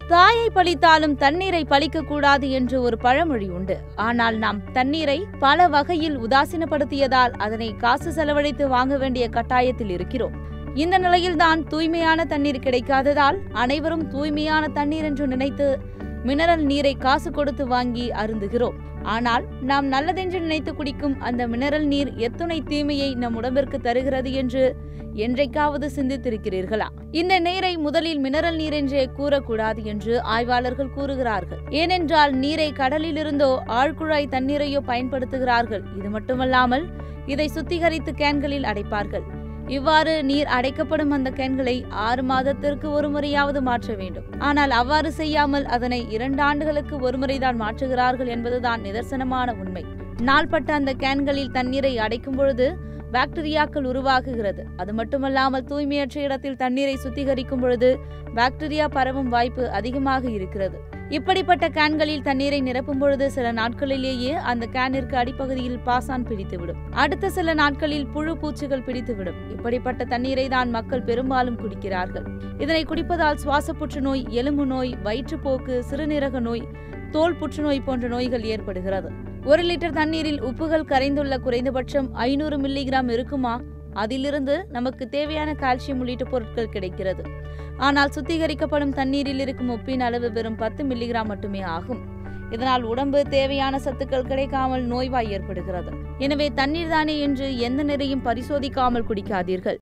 தாயை பழித்தாலும் தண்ணீரை பழிக்க கூடாது என்று ஒரு பழமொழி உண்டு ஆனால் நாம் தண்ணீரை பல வகையில் உதாசீனப்படுத்தியதால் அதனை காசு செலவழித்து வாங்க வேண்டிய கட்டாயத்தில் இருக்கிறோம் இந்த நிலையில்தான் தூய்மையான தண்ணீர் கிடைக்காததால் அனைவரும் தூய்மையான தண்ணீர் என்று நினைத்து மினரல் நீரை காசு கொடுத்து வாங்கி அருந்துகிறோம் ஆனால் நாம் நல்லதென்று நினைத்து குடிக்கும் அந்த மினரல் நீர் எத்துணை தீமையை நம் உடம்பிற்கு தருகிறது என்று என்றைக்காவது சிந்தித்திருக்கிறீர்களா இந்த நீரை முதலில் மினரல் நீர் என்றே கூறக்கூடாது என்று ஆய்வாளர்கள் கூறுகிறார்கள் ஏனென்றால் நீரை கடலில் இருந்தோ ஆழ்குழாய் தண்ணீரையோ பயன்படுத்துகிறார்கள் இது மட்டுமல்லாமல் இதை சுத்திகரித்து கேன்களில் அடைப்பார்கள் இவ்வாறு நீர் அடைக்கப்படும் அந்த கேன்களை ஆறு மாதத்திற்கு ஒரு முறையாவது மாற்ற வேண்டும் ஆனால் அவ்வாறு செய்யாமல் அதனை இரண்டு ஆண்டுகளுக்கு ஒரு முறைதான் மாற்றுகிறார்கள் என்பதுதான் நிதர்சனமான உண்மை நாள்பட்ட அந்த கேன்களில் தண்ணீரை அடைக்கும் பொழுது பாக்டீரியாக்கள் உருவாகுகிறது அது மட்டுமல்லாமல் தூய்மையற்ற இடத்தில் தண்ணீரை சுத்திகரிக்கும் பொழுது பாக்டீரியா பரவும் வாய்ப்பு அதிகமாக இருக்கிறது இப்படிப்பட்ட கேன்களில் தண்ணீரை நிரப்பும் பொழுது சில நாட்களிலேயே அந்த கேனிற்கு அடிப்பகுதியில் பாசான் பிடித்துவிடும் அடுத்த சில நாட்களில் புழு பூச்சிகள் பிடித்துவிடும் இப்படிப்பட்ட தண்ணீரை தான் மக்கள் பெரும்பாலும் குடிக்கிறார்கள் இதனை குடிப்பதால் சுவாச புற்றுநோய் எலும்பு நோய் வயிற்றுப்போக்கு சிறுநீரக நோய் தோல் புற்றுநோய் போன்ற நோய்கள் ஏற்படுகிறது ஒரு லிட்டர் தண்ணீரில் உப்புகள் கரைந்துள்ள குறைந்தபட்சம் ஐநூறு மில்லிகிராம் இருக்குமா அதிலிருந்து நமக்கு தேவையான கால்சியம் உள்ளிட்ட பொருட்கள் கிடைக்கிறது ஆனால் சுத்திகரிக்கப்படும் தண்ணீரில் இருக்கும் உப்பின் அளவு வெறும் பத்து மில்லிகிராம் மட்டுமே ஆகும் இதனால் உடம்பு தேவையான சத்துக்கள் கிடைக்காமல் நோய்வாய் ஏற்படுகிறது எனவே தண்ணீர் தானே என்று எந்த நிறையும் பரிசோதிக்காமல் குடிக்காதீர்கள்